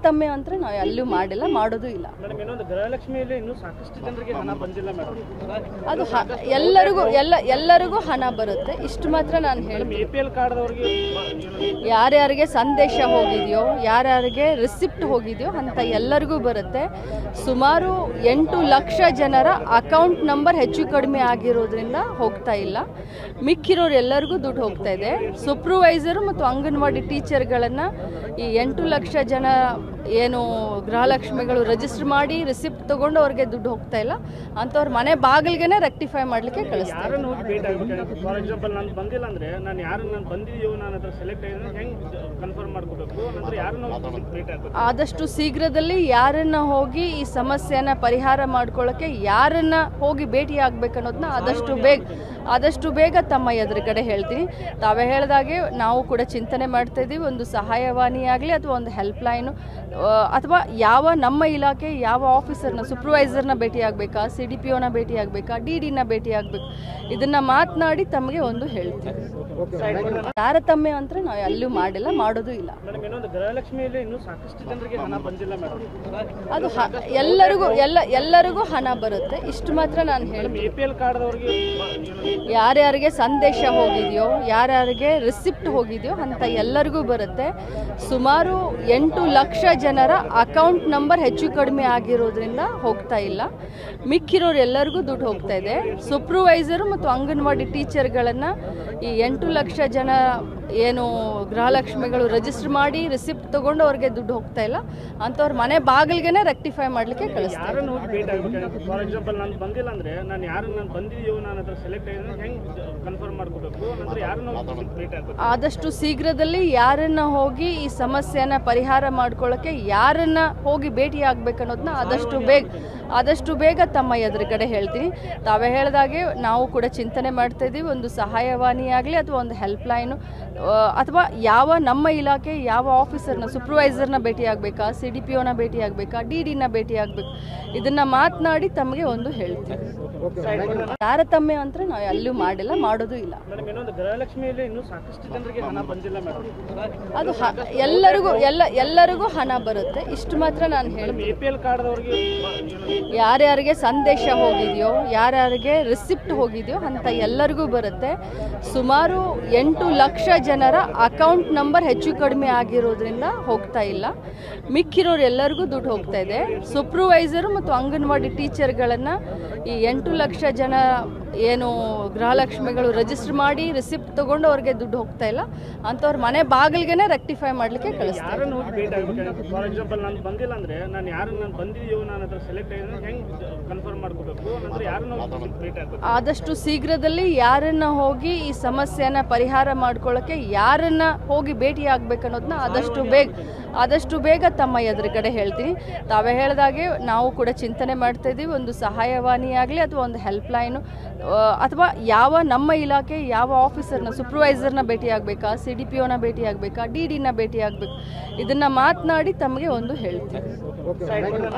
ತಾರತಮ್ಯ ಅಂತ ನಾವು ಎಲ್ಲೂ ಮಾಡಿಲ್ಲ ಮಾಡೋದು ಇಲ್ಲ ಮೇಡಮ್ ಇನ್ನೊಂದು ಗೃಹಲಕ್ಷ್ಮಿಯಲ್ಲಿ ಇನ್ನೂ ಸಾಕಷ್ಟು ಜನರಿಗೆ ಹಣ ಬಂದಿಲ್ಲ ಮೇಡಮ್ ಅದು ಹ- ಎಲ್ಲರಿಗೂ ಎಲ್ಲ ಎಲ್ಲರಿಗೂ ಹಣ ಬರುತ್ತೆ ಇಷ್ಟು ಮಾತ್ರ ನಾನು ಹೇಳ್ತೀನಿ ಎ ಪಿ ಎಲ್ ಕಾರ್ಡ್ದವ್ರಿಗೆ ಯಾರ್ಯಾರಿಗೆ ಸಂದೇಶ ಹೋಗಿದೆಯೋ ಯಾರ್ಯಾರಿಗೆ ರಿಸಿಪ್ಟ್ ಹೋಗಿದೆಯೋ ಅಂತ ಎಲ್ಲರಿಗೂ ಬರುತ್ತೆ ಸುಮಾರು ಎಂಟು ಲಕ್ಷ ಜನರ ಅಕೌಂಟ್ ನಂಬರ್ ಹೆಚ್ಚು ಕಡಿಮೆ ಆಗಿರೋದ್ರಿಂದ ಹೋಗ್ತಾ ಇಲ್ಲ ಮಿಕ್ಕಿರೋರು ಎಲ್ಲರಿಗೂ ದುಡ್ಡು ಹೋಗ್ತಾ ಇದೆ ಸೂಪರ್ವೈಸರು ಮತ್ತು ಅಂಗನವಾಡಿ ಟೀಚರ್ಗಳನ್ನು ಈ ಎಂಟು ಲಕ್ಷ ಜನ ಏನು ಗೃಹಲಕ್ಷ್ಮಿಗಳು ರಿಜಿಸ್ಟರ್ ಮಾಡಿ ರಿಸಿಪ್ಟ್ ತೊಗೊಂಡು ಅವ್ರಿಗೆ ದುಡ್ಡು ಹೋಗ್ತಾ ಇಲ್ಲ ಅಂಥವ್ರ ಮನೆ ಬಾಗಿಲಿಗೆ ರೆಕ್ಟಿಫೈ ಮಾಡಲಿಕ್ಕೆ ಕಳಿಸ್ತಾರೆ ಯಾರನ್ನು ಹೋಗಿ ಭೇಟಿ ಆಗ್ಬೇಕು ಫಾರ್ ಎಕ್ಸಾಂಪಲ್ ನಾನು ಬಂದಿಲ್ಲ ಅಂದ್ರೆ ನಾನು ಯಾರು ನಾನು ಬಂದಿದೆಯೋ ನಾನು ಹತ್ರ ಸೆಲೆಕ್ಟ್ ಆಗಿದ್ರೆ ಹೆಂಗೆ ಕನ್ಫರ್ಮ್ ಮಾಡ್ಕೋಬೇಕು ನಂತರ ಯಾರನ್ನು ಹೋಗಿ ಭೇಟಿ ಆಗ್ಬೇಕು ಆದಷ್ಟು ಶೀಘ್ರದಲ್ಲಿ ಯಾರನ್ನ ಹೋಗಿ ಈ ಸಮಸ್ಯೆನ ಪರಿಹಾರ ಮಾಡ್ಕೊಳ್ಳೋಕ್ಕೆ ಯಾರನ್ನ ಹೋಗಿ ಭೇಟಿ ಆಗ್ಬೇಕನ್ನೋದನ್ನ ಆದಷ್ಟು ಬೇಗ ಆದಷ್ಟು ಬೇಗ ತಮ್ಮ ಎದುರುಗಡೆ ಹೇಳ್ತೀನಿ ತಾವೇ ಹೇಳಿದಾಗೆ ನಾವು ಕೂಡ ಚಿಂತನೆ ಮಾಡ್ತಾ ಇದ್ದೀವಿ ಒಂದು ಸಹಾಯವಾಣಿ ಆಗಲಿ ಅಥವಾ ಒಂದು ಹೆಲ್ಪ್ ಲೈನು ಅಥವಾ ಯಾವ ನಮ್ಮ ಇಲಾಖೆ ಯಾವ ಆಫೀಸರ್ನ ಸೂಪರ್ವೈಸರ್ನ ಭೇಟಿ ಆಗಬೇಕಾ ಸಿ ಡಿ ಪಿ ಒನ ಭೇಟಿ ಆಗಬೇಕಾ ಡಿ ಡಿನ ಭೇಟಿ ಆಗಬೇಕು ಇದನ್ನು ಮಾತನಾಡಿ ತಮಗೆ ಒಂದು ಹೇಳ್ತೀವಿ ತಾರತಮ್ಯ ಅಂತ ನಾವು ಎಲ್ಲೂ ಮಾಡಿಲ್ಲ ಮಾಡೋದು ಇಲ್ಲ ಮೇಡಮ್ ಇನ್ನೊಂದು ಗೃಹಲಕ್ಷ್ಮಿಯಲ್ಲಿ ಇನ್ನೂ ಸಾಕಷ್ಟು ಜನರಿಗೆ ಹಣ ಬಂದಿಲ್ಲ ಮೇಡಮ್ ಅದು ಹ- ಎಲ್ಲರಿಗೂ ಎಲ್ಲ ಎಲ್ಲರಿಗೂ ಹಣ ಬರುತ್ತೆ ಇಷ್ಟು ಮಾತ್ರ ನಾನು ಹೇಳ್ತೀನಿ ಎ ಪಿ ಎಲ್ ಕಾರ್ಡ್ದವ್ರಿಗೆ ಯಾರ್ಯಾರಿಗೆ ಸಂದೇಶ ಹೋಗಿದೆಯೋ ಯಾರ್ಯಾರಿಗೆ ರಿಸಿಪ್ಟ್ ಹೋಗಿದೆಯೋ ಅಂತ ಎಲ್ಲರಿಗೂ ಬರುತ್ತೆ ಸುಮಾರು ಎಂಟು ಲಕ್ಷ ಜನರ ಅಕೌಂಟ್ ನಂಬರ್ ಹೆಚ್ಚು ಕಡಿಮೆ ಆಗಿರೋದ್ರಿಂದ ಹೋಗ್ತಾ ಇಲ್ಲ ಮಿಕ್ಕಿರೋರು ಎಲ್ಲರಿಗೂ ದುಡ್ಡು ಹೋಗ್ತಾ ಇದೆ ಸೂಪರ್ವೈಸರು ಮತ್ತು ಅಂಗನವಾಡಿ ಟೀಚರ್ಗಳನ್ನು ಈ ಎಂಟು ಲಕ್ಷ ಜನ ಏನು ಗೃಹಲಕ್ಷ್ಮಿಗಳು ರಿಜಿಸ್ಟರ್ ಮಾಡಿ ರಿಸಿಪ್ಟ್ ತೊಗೊಂಡು ಅವ್ರಿಗೆ ದುಡ್ಡು ಹೋಗ್ತಾ ಇಲ್ಲ ಅಂಥವ್ರ ಮನೆ ಬಾಗಿಲಿಗೆ ರೆಕ್ಟಿಫೈ ಮಾಡಲಿಕ್ಕೆ ಕಳಿಸ್ತಾರೆ ಯಾರನ್ನು ಹೋಗಿ ಭೇಟಿ ಆಗ್ಬೇಕು ಫಾರ್ ಎಕ್ಸಾಂಪಲ್ ನಾನು ಬಂದಿಲ್ಲ ಅಂದ್ರೆ ನಾನು ಯಾರು ನಾನು ಬಂದಿದೆಯೋ ನಾನು ಹತ್ರ ಸೆಲೆಕ್ಟ್ ಆಗಿದ್ರೆ ಹೆಂಗೆ ಕನ್ಫರ್ಮ್ ಮಾಡ್ಕೋಬೇಕು ನಂತರ ಯಾರನ್ನು ಹೋಗಿ ಭೇಟಿ ಆಗ್ಬೇಕು ಆದಷ್ಟು ಶೀಘ್ರದಲ್ಲಿ ಯಾರನ್ನ ಹೋಗಿ ಈ ಸಮಸ್ಯೆನ ಪರಿಹಾರ ಮಾಡ್ಕೊಳ್ಳೋಕ್ಕೆ ಯಾರನ್ನ ಹೋಗಿ ಭೇಟಿ ಆಗ್ಬೇಕನ್ನೋದನ್ನ ಆದಷ್ಟು ಬೇಗ ಆದಷ್ಟು ಬೇಗ ತಮ್ಮ ಎದುರುಗಡೆ ಹೇಳ್ತೀನಿ ತಾವೇ ಹೇಳಿದಾಗೆ ನಾವು ಕೂಡ ಚಿಂತನೆ ಮಾಡ್ತಾ ಇದ್ದೀವಿ ಒಂದು ಸಹಾಯವಾಣಿ ಆಗಲಿ ಅಥವಾ ಒಂದು ಹೆಲ್ಪ್ ಲೈನು ಅಥವಾ ಯಾವ ನಮ್ಮ ಇಲಾಖೆ ಯಾವ ಆಫೀಸರ್ನ ಸೂಪರ್ವೈಸರ್ನ ಭೇಟಿ ಆಗಬೇಕಾ ಸಿ ಡಿ ಪಿ ಒನ ಭೇಟಿ ಆಗಬೇಕಾ ಡಿ ಡಿನ ಭೇಟಿ ಆಗಬೇಕು ಇದನ್ನು ಮಾತನಾಡಿ ತಮಗೆ ಒಂದು ಹೇಳ್ತೀವಿ ತಾರತಮ್ಯ ಅಂತ ನಾವು ಎಲ್ಲೂ ಮಾಡಿಲ್ಲ ಮಾಡೋದು ಇಲ್ಲ ಮೇಡಮ್ ಇನ್ನೊಂದು ಗೃಹಲಕ್ಷ್ಮಿಯಲ್ಲಿ ಇನ್ನೂ ಸಾಕಷ್ಟು ಜನರಿಗೆ ಹಣ ಬಂದಿಲ್ಲ ಮೇಡಮ್ ಅದು ಹ- ಎಲ್ಲರಿಗೂ ಎಲ್ಲ ಎಲ್ಲರಿಗೂ ಹಣ ಬರುತ್ತೆ ಇಷ್ಟು ಮಾತ್ರ ನಾನು ಹೇಳ್ತೀನಿ ಎ ಪಿ ಎಲ್ ಕಾರ್ಡ್ದವ್ರಿಗೆ ಯಾರ್ಯಾರಿಗೆ ಸಂದೇಶ ಹೋಗಿದೆಯೋ ಯಾರ್ಯಾರಿಗೆ ರಿಸಿಪ್ಟ್ ಹೋಗಿದೆಯೋ ಅಂತ ಎಲ್ಲರಿಗೂ ಬರುತ್ತೆ ಸುಮಾರು ಎಂಟು ಲಕ್ಷ ಜನರ ಅಕೌಂಟ್ ನಂಬರ್ ಹೆಚ್ಚು ಕಡಿಮೆ ಆಗಿರೋದ್ರಿಂದ ಹೋಗ್ತಾ ಇಲ್ಲ ಮಿಕ್ಕಿರೋರು ಎಲ್ಲರಿಗೂ ದುಡ್ಡು ಹೋಗ್ತಾ ಇದೆ ಸೂಪರ್ವೈಸರು ಮತ್ತು ಅಂಗನವಾಡಿ ಟೀಚರ್ಗಳನ್ನು ಈ ಎಂಟು ಲಕ್ಷ ಜನ ಏನು ಗೃಹಲಕ್ಷ್ಮಿಗಳು ರಿಜಿಸ್ಟರ್ ಮಾಡಿ ರಿಸಿಪ್ಟ್ ತೊಗೊಂಡು ಅವ್ರಿಗೆ ದುಡ್ಡು ಹೋಗ್ತಾ ಇಲ್ಲ ಅಂಥವ್ರ ಮನೆ ಬಾಗಿಲಿಗೆ ರೆಕ್ಟಿಫೈ ಮಾಡಲಿಕ್ಕೆ ಕಳಿಸ್ತಾರೆ ಯಾರನ್ನು ಹೋಗಿ ಭೇಟಿ ಆಗ್ಬೇಕು ಫಾರ್ ಎಕ್ಸಾಂಪಲ್ ನಾನು ಬಂದಿಲ್ಲ ಅಂದ್ರೆ ನಾನು ಯಾರು ನಾನು ಬಂದಿದೆಯೋ ನಾನು ಹತ್ರ ಸೆಲೆಕ್ಟ್ ಆಗಿದ್ರೆ ಹೆಂಗೆ ಕನ್ಫರ್ಮ್ ಮಾಡ್ಕೋಬೇಕು ನಂತರ ಯಾರನ್ನು ಹೋಗಿ ಭೇಟಿ ಆಗ್ಬೇಕು ಆದಷ್ಟು ಶೀಘ್ರದಲ್ಲಿ ಯಾರನ್ನ ಹೋಗಿ ಈ ಸಮಸ್ಯೆನ ಪರಿಹಾರ ಮಾಡ್ಕೊಳ್ಳೋಕ್ಕೆ ಯಾರನ್ನ ಹೋಗಿ ಭೇಟಿ ಆಗ್ಬೇಕನ್ನೋದನ್ನ ಆದಷ್ಟು ಬೇಗ ಆದಷ್ಟು ಬೇಗ ತಮ್ಮ ಎದುರುಗಡೆ ಹೇಳ್ತೀನಿ ತಾವೇ ಹೇಳಿದಾಗೆ ನಾವು ಕೂಡ ಚಿಂತನೆ ಮಾಡ್ತಾ ಇದ್ದೀವಿ ಒಂದು ಸಹಾಯವಾಣಿ ಆಗಲಿ ಅಥವಾ ಒಂದು ಹೆಲ್ಪ್ ಲೈನು ಅಥವಾ ಯಾವ ನಮ್ಮ ಇಲಾಖೆ ಯಾವ ಆಫೀಸರ್ನ ಸೂಪರ್ವೈಸರ್ನ ಭೇಟಿ ಆಗಬೇಕಾ ಸಿ ಡಿ ಪಿ ಒನ ಭೇಟಿ ಆಗಬೇಕಾ ಡಿ ಡಿನ ಭೇಟಿ ಆಗಬೇಕು ಇದನ್ನು ಮಾತನಾಡಿ ತಮಗೆ ಒಂದು ಹೇಳ್ತೀವಿ